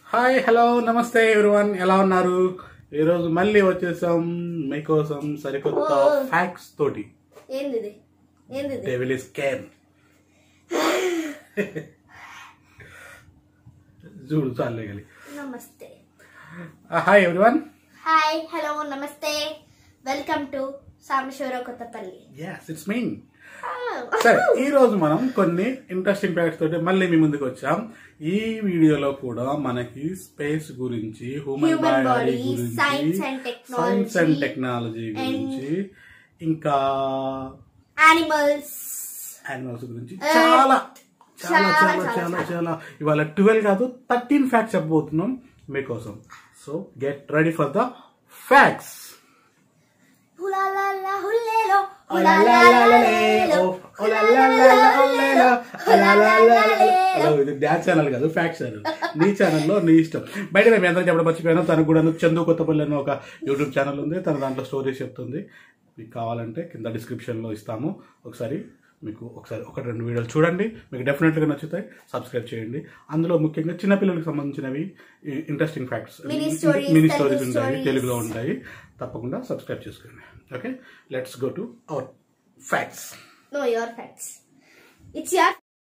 Hi hello నమస్తే everyone ఎలా ఉన్నారు ఈరోజు మళ్ళీ వచ్చేసాం మీకోసం సరికొత్త ఓ. ఫ్యాక్ట్స్ తోటి ఏంది ఇది ఏంది ఇది డెవిల్ ఇస్ కేన్ చూడు చాలే గలి namaste hi everyone hi hello namaste welcome to Sambasivara Kothapalli yes it's mean సరే ఈ రోజు మనం కొన్ని ఇంట్రెస్టింగ్ ఫ్యాక్ట్స్ తోటి మళ్ళీ మీ ముందుకు వచ్చాం ఈ వీడియోలో కూడా మనకి స్పేస్ గురించి హ్యూమన్ Human బాడీ body, గురించి science and technology, science and technology గురించి ఇంకా యానిమల్స్ యానిమల్స్ గురించి Earth. చాలా చాలా చాలా, చాలా చాలా, చాలా చాలా ఇవాళ ట్వెల్వ్ కాదు థర్టీన్ ఫ్యాక్ట్స్ చెప్పబోతున్నాం మీకోసం so get ready for the facts హులాలాలా హుల్లేలో హులాలాలాలేలో, హులాలాలాలేలో, హులాలాలాలేలో. ఇది డ్యాన్స్ ఛానల్ కాదు ఫ్యాక్ట్ ఛానల్ నీ ఛానల్లో నీ ఇష్టం బయట మేము ఎంత చెప్పడం మర్చిపోయాను తనకు కూడా చందు కొత్తపల్లి అని ఒక యూట్యూబ్ ఛానల్ ఉంది తన దాంట్లో స్టోరీస్ చెప్తుంది మీకు కావాలంటే కింద డిస్క్రిప్షన్లో ఇస్తాము ఒకసారి మీకు ఒకసారి ఒక రెండు వీడియోలు చూడండి మీకు డెఫినెట్గా నచ్చుతాయి సబ్స్క్రైబ్ చేయండి అందులో ముఖ్యంగా చిన్నపిల్లలకు సంబంధించినవి interesting facts Mini stories, mini Telugu stories ఉంటాయి stories. తెలుగులో ఉంటాయి తప్పకుండా సబ్స్క్రైబ్ చేసుకోండి okay let's go to our facts no your facts it's your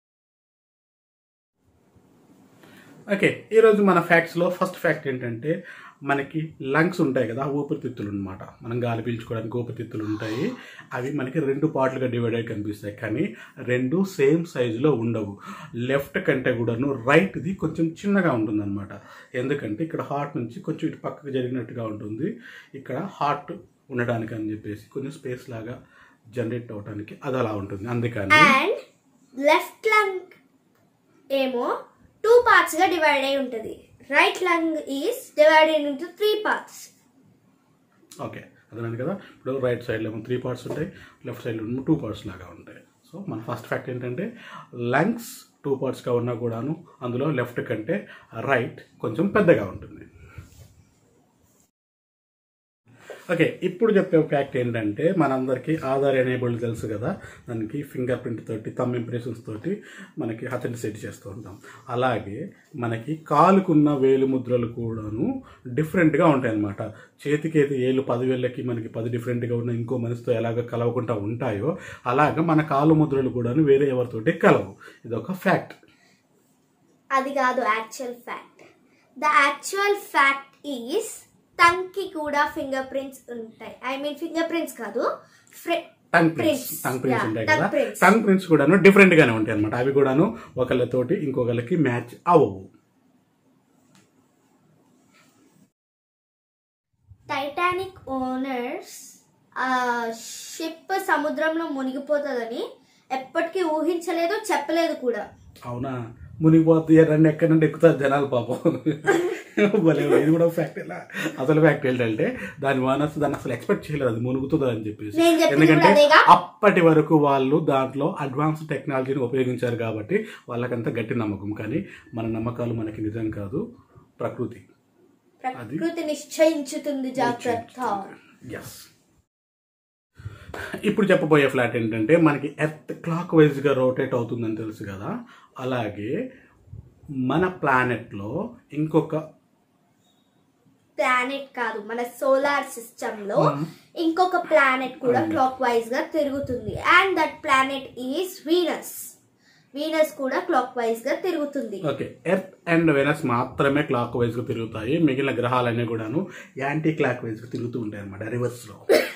okay ఈరోజు మన ఫ్యాక్ట్స్లో ఫస్ట్ ఫ్యాక్ట్ ఏంటంటే మనకి లంగ్స్ ఉంటాయి కదా ఊపిరితిత్తులు అనమాట మనం గాలి పీల్చుకోవడానికి ఊపిరితిత్తులు ఉంటాయి అవి మనకి రెండు పార్ట్లుగా డివైడ్ అయి కనిపిస్తాయి కానీ రెండు సేమ్ సైజులో ఉండవు లెఫ్ట్ కంటే కూడాను రైట్ది కొంచెం చిన్నగా ఉంటుందన్నమాట ఎందుకంటే ఇక్కడ హార్ట్ నుంచి కొంచెం ఇటు పక్కకు జరిగినట్టుగా ఉంటుంది ఇక్కడ హార్ట్ ఉండడానికి అని చెప్పేసి కొంచెం స్పేస్ లాగా జనరేట్ అవడానికి అది అలా ఉంటుంది అందుకని అండ్ లెఫ్ట్ లంగ్ ఏమో టూ పార్ట్స్ గా డివైడ్ అయి ఉంటది right lung is divided into three parts okay అర్థమైంది కదా ఇప్పుడు రైట్ సైడ్లో ఏమో త్రీ పార్ట్స్ ఉంటాయి లెఫ్ట్ సైడ్లో ఏమో టూ పార్ట్స్ లాగా ఉంటాయి సో మన ఫస్ట్ ఫ్యాక్ట్ ఏంటంటే లంగ్స్ టూ పార్ట్స్గా ఉన్నా కూడాను అందులో లెఫ్ట్ కంటే రైట్ కొంచెం పెద్దగా ఉంటుంది ఓకే ఇప్పుడు చెప్పే ఫ్యాక్ట్ ఏంటంటే మనందరికీ ఆధార్ ఎనేబుల్డ్ తెలుసు కదా దానికి ఫింగర్ ప్రింట్ తోటి తమ్ ఇంప్రెషన్స్ తోటి మనకి సెట్ చేస్తూ ఉంటాం అలాగే మనకి కాలుకున్న వేలు ముద్రలు కూడాను డిఫరెంట్గా ఉంటాయి అన్నమాట చేతికి అయితే ఏళ్ళు పది వేళ్ళకి మనకి పది డిఫరెంట్గా ఉన్న ఇంకో మనిషితో ఎలాగ కలవకుండా ఉంటాయో అలాగ మన కాలు ముద్రలు కూడాను వేరే ఎవరితోటి కలవు ఇది ఒక ఫ్యాక్ట్ అది కాదు actual fact the actual fact is కి కూడా ఫింగర్ ప్రింట్స్ ఉంటాయి ఐ మీన్ ఫింగర్ ప్రింట్స్ కాదు tongue prints Prints. Tongue prints Yeah, ఉంటాయి tongue కదా prints. టంగ్ ప్రింట్స్ కూడాను డిఫరెంట్ గానే ఉంటాయి అనమాట అవి కూడాను ఒకళ్ళతోటి ఇంకొకళ్ళకి మ్యాచ్ అవ్వవు టైటానిక్ ఓనర్స్ ఆ షిప్ సముద్రంలో మునిగిపోతుందని ఎప్పటికీ ఊహించలేదు చెప్పలేదు కూడా అవునా మునిగిపోతే రండి ఎక్కడి నుండి ఎక్కుతారు జనాలు పాపం భలే ఇది కూడా ఫ్యాక్ట్ ఎలా అసలు ఫ్యాక్ట్ ఏంటంటే దాని ఓనర్స్ దాన్ని అసలు ఎక్స్పెక్ట్ చేయలేదు అది మునుగుతుంది అని చెప్పేసి నేను చెప్పింది ఎందుకంటే కూడా అదేగా. అప్పటి వరకు వాళ్ళు దాంట్లో అడ్వాన్స్ టెక్నాలజీని ఉపయోగించారు కాబట్టి వాళ్ళకంత గట్టి నమ్మకం కానీ మన నమ్మకాలు మనకి నిజం కాదు ప్రకృతి ప్రకృతి నిశ్చయించుతుంది జాగ్రత్త ఎస్ ఇప్పుడు చెప్పబోయే ఫ్లాట్ ఏంటంటే మనకి ఎర్త్ క్లాక్ వైజ్గా రొటేట్ అవుతుందని తెలుసు కదా అలాగే మన ప్లానెట్లో ఇంకొక ప్లానెట్ కాదు మన సోలార్ సిస్టమ్ లో Hmm. ఇంకొక ప్లానెట్ కూడా Hmm. క్లాక్ వైజ్ గా తిరుగుతుంది and that planet is Venus Venus కూడా క్లాక్ వైజ్ గా తిరుగుతుంది ఓకే ఎర్త్ అండ్ వెనస్ మాత్రమే క్లాక్ వైజ్గా తిరుగుతాయి మిగిలిన గ్రహాలన్నీ కూడాను యాంటీ క్లాక్ వైజ్గా తిరుగుతూ ఉంటాయి అనమాట రివర్స్లో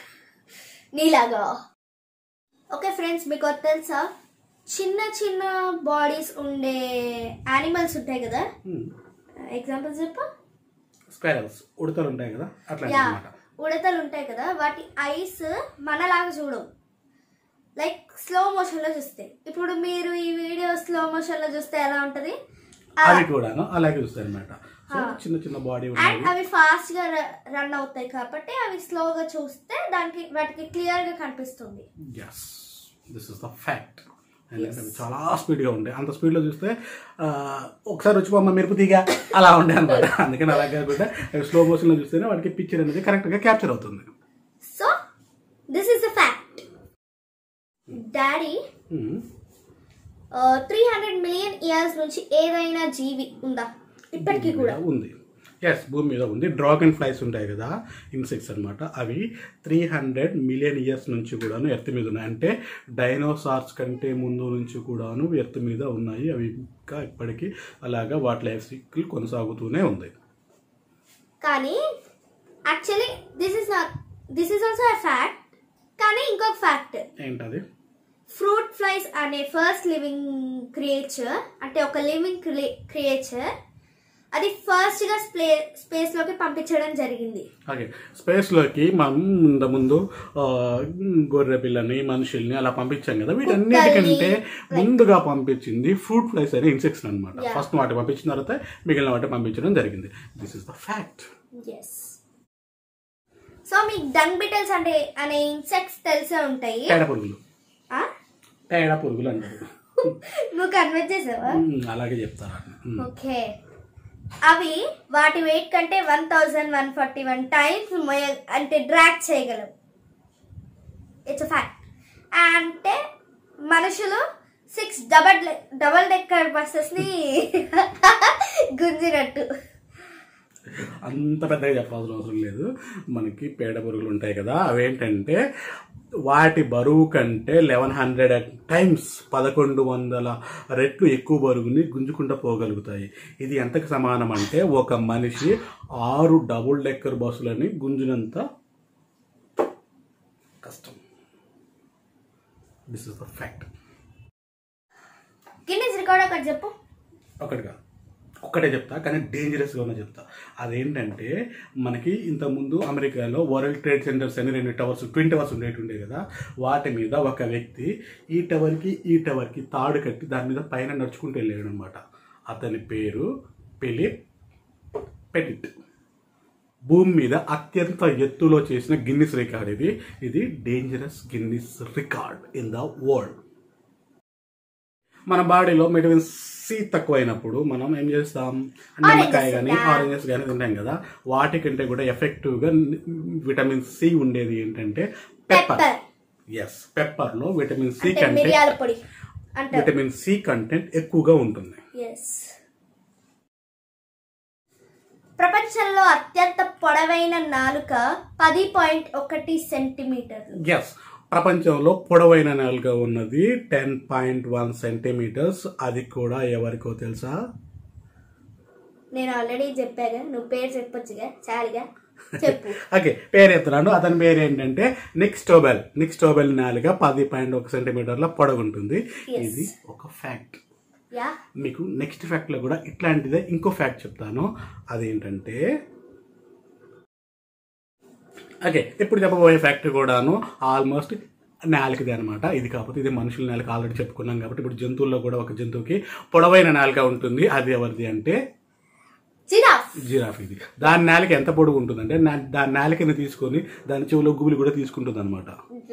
నీలాగా ఓకే ఫ్రెండ్స్ మీకు ఒకటి తెలుసా చిన్న చిన్న బాడీస్ ఉండే యానిమల్స్ ఉంటాయి కదా ఎగ్జాంపుల్ చెప్పు స్క్వైరల్స్ ఉడతలు ఉంటాయి కదా అట్లా యా అనమాట ఉడతలు ఉంటాయి కదా వాటి ఐస్ మనలాగా చూడవు లైక్ స్లో మోషన్ లో చూస్తే ఇప్పుడు మీరు ఈ వీడియో స్లో మోషన్ లో చూస్తే ఎలా ఉంటది అవి కూడాను అలాగే చూస్తాయి అనమాట సో చిన్న చిన్న బాడీ అండ్ ఉన్నాయి అవి ఫాస్ట్ గా రన్ అవుతాయి కాబట్టి అవి స్లోగా చూస్తే దానికి వాటికి క్లియర్ గా కనిపిస్తుంది yes this is the fact ఎందుకంటే అవి చాలా స్పీడ్గా ఉంటాయి అంత స్పీడ్లో చూస్తే ఆ, ఒకసారి వచ్చి పోమ్మ మెరుపు తీగ అలా ఉండే అనమాట అందుకని అలా కాకుండా స్లో మోషన్లో చూస్తేనే వాడికి పిక్చర్ అనేది కరెక్ట్గా క్యాప్చర్ అవుతుంది so this is the fact daddy Hmm. Three hundred million years నుంచి ఏదైనా జీవి ఉందా ఇప్పటికీ భూమి కూడా మీద ఉంది ఎస్ భూమి మీద ఉంది డ్రాగన్ ఫ్లైస్ ఉంటాయి కదా ఇన్సెక్ట్స్ అన్నమాట అవి త్రీ హండ్రెడ్ మిలియన్ ఇయర్స్ నుంచి కూడాను ఎర్త్ మీద ఉన్నాయి అంటే డైనోసార్స్ కంటే ముందు నుంచి కూడాను ఎర్త్ మీద ఉన్నాయి అవి ఇంకా ఇప్పటికీ అలాగా వాటి లైఫ్ సైకిల్ కొనసాగుతూనే ఉంది కానీ actually this is not this is also a fact కానీ ఇంకొక ఫ్యాక్ట్ ఏంటది ఫ్రూట్ ఫ్లైస్ అనే ఫస్ట్ లివింగ్ క్రియేచర్ అంటే ఒక లివింగ్ క్రియేచర్ అది ఫస్ట్ గా స్ప్లే స్పేస్ లోకి పంపించడం జరిగింది ఓకే స్పేస్లోకి మనం ముందు ముందు ఆ, గొర్రె పిల్లని మనుషుల్ని అలా పంపించాం కదా వీటన్నిటికంటే ముందుగా పంపించింది ఫ్రూట్ ఫ్లైస్ అనే ఇన్సెక్ట్స్ అనమాట Yeah. ఫస్ట్ వాటి పంపించిన తర్వాత మిగిలిన వాటి పంపించడం జరిగింది this is the fact yes so మీకు డంగ్ బిటల్స్ అంటే అనే ఇన్సెక్ట్స్ తెలిసే ఉంటాయి పేడ పురుగులు ఆ? పేడ పురుగులు అంటారు నువ్వు కన్వర్ట్ చేసావా మ్మ్, అలాగే చెప్తారా మ్మ్. ఓకే అవి వాటి వెయిట్ కంటే one thousand one forty one times మొయ అంటే డ్రాక్ చేయగలవు ఇట్స్ ఫ్యాక్ట్ అంటే మనుషులు six double double decker buses ని గుంజినట్టు అంత పెద్దగా చెప్పాల్సిన అవసరం లేదు మనకి పేడ పురుగులు ఉంటాయి కదా అవేంటంటే వాటి బరువు కంటే లెవెన్ హండ్రెడ్ టైమ్స్ పదకొండు వందల రెట్లు ఎక్కువ బరువుని గుంజుకుంటూ పోగలుగుతాయి ఇది ఎంతకు సమానం అంటే ఒక మనిషి ఆరు డబుల్ డెక్కర్ బస్సులని గుంజినంత కష్టం this is the fact Guinness record ఒకటి చెప్పు ఒకటిగా ఒక్కటే చెప్తా కానీ డేంజరస్గా ఉన్న చెప్తా అదేంటంటే మనకి ఇంతకుముందు అమెరికాలో వరల్డ్ ట్రేడ్ సెంటర్స్ అని రెండు టవర్స్ ట్విన్ టవర్స్ ఉండేటుండే కదా వాటి మీద ఒక వ్యక్తి ఈ టవర్కి ఈ టవర్కి తాడు కట్టి దాని మీద పైన నడుచుకుంటూ వెళ్ళాడు అనమాట అతని పేరు ఫిలిప్ పెటిట్ భూమి మీద అత్యంత ఎత్తులో చేసిన గిన్నిస్ రికార్డ్ ఇది ఇది dangerous Guinness record in the world మన బాడీలో విటమిన్ సి తక్కువైనప్పుడు మనం ఏం చేస్తాం నిమ్మకాయ కానీ yeah. ఆరెంజెస్ కానీ తింటాం కదా వాటికంటే కూడా ఎఫెక్టివ్గా విటమిన్ సి ఉండేది ఏంటంటే పెప్పర్ పెప్పర్ ఎస్ పెప్పర్లో విటమిన్ సి అంటే కంటెంట్ మిరియాల పొడి అంటారు విటమిన్ సి కంటెంట్ ఎక్కువగా ఉంటుంది ఎస్ ప్రపంచంలో అత్యంత పొడవైన నాలుక పది పాయింట్ ఒకటి సెంటీమీటర్లు ఎస్ ప్రపంచంలో పొడవైన నెలగా ఉన్నది టెన్ పాయింట్ వన్ సెంటీమీటర్స్ అది కూడా ఎవరికో తెలుసా నేను ఆల్రెడీ చెప్పాగా నువ్వు పేరు చెప్పొచ్చుగా చాలుగా చెప్పు ఓకే పేరు ఎత్తున్నాను అతని పేరు ఏంటంటే నిక్స్టోబెల్ నిక్స్టోబెల్ నాలుగా పది పాయింట్ ఒక సెంటీమీటర్ల పొడవు ఉంటుంది Yes. ఇది ఒక ఫ్యాక్ట్ యా మీకు నెక్స్ట్ ఫ్యాక్ట్లో కూడా ఇట్లాంటిదే ఇంకో ఫ్యాక్ట్ చెప్తాను అదేంటంటే ఓకే ఇప్పుడు చెప్పబోయే ఫ్యాక్ట్ కూడాను ఆల్మోస్ట్ నాలుకది అనమాట ఇది కాకపోతే ఇది మనుషుల నాలుక ఆల్రెడీ చెప్పుకున్నాం కాబట్టి ఇప్పుడు జంతువుల్లో కూడా ఒక జంతువుకి పొడవైన నాలుక ఉంటుంది అది ఎవరిది అంటే జిరాఫ్ జిరాఫ్ ఇది దాని నాలుక ఎంత పొడుగు ఉంటుందంటే నా- దాని నాలుకని తీసుకొని దాని చెవిలో గుబులు కూడా తీసుకుంటుంది అనమాట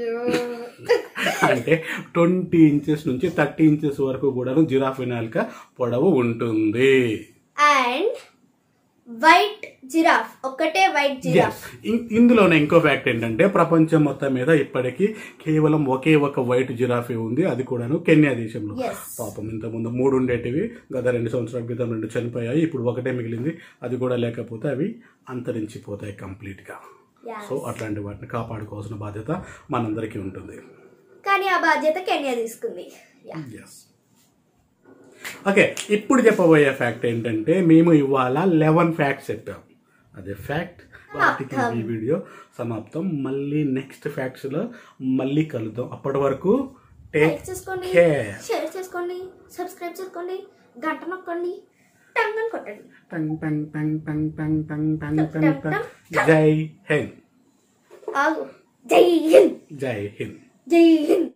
అంటే ట్వంటీ ఇంచెస్ నుంచి థర్టీ ఇంచెస్ వరకు కూడా జిరాఫ్ నాలుక పొడవు ఉంటుంది అండ్ వైట్ జిరాఫ్ ఒక్కటే వైట్ జిరాఫ్ Yes. ఇం- ఇందులోనే ఇంకో ఫ్యాక్ట్ ఏంటంటే ప్రపంచం మొత్తం మీద ఇప్పటికీ కేవలం ఒకే ఒక వైట్ జిరాఫీ ఉంది అది కూడాను కెన్యా దేశంలో Yes. పాపం ఇంతకుముందు మూడు ఉండేటివి గత రెండు సంవత్సరాల క్రితం రెండు చనిపోయాయి ఇప్పుడు ఒకటే మిగిలింది అది కూడా లేకపోతే అవి అంతరించిపోతాయి కంప్లీట్ గా Yes. సో అట్లాంటి వాటిని కాపాడుకోవాల్సిన బాధ్యత మనందరికీ ఉంటుంది కానీ ఆ బాధ్యత కెన్యా తీసుకుంది యా ఎస్ ఓకే ఇప్పుడు చెప్పబోయే ఫ్యాక్ట్ ఏంటంటే మేము ఇవాళ లెవెన్ ఫ్యాక్ట్స్ చెప్పాం అదే ఫ్యాక్ట్ వాటికి ఈ వీడియో సమాప్తం మళ్ళీ నెక్స్ట్ ఫ్యాక్ట్స్ లో మళ్ళీ కలుద్దాం అప్పటి వరకు టేక్ లైక్ చేసుకోండి కేర్ షేర్ చేసుకోండి సబ్స్క్రైబ్ చేసుకోండి గంట నొక్కండి టంగ్ అని కొట్టండి tongue tongue tongue tongue tongue tongue tongue tongue tongue జై హింద్ ఆగు జై హింద్ జై హింద్ జై హింద్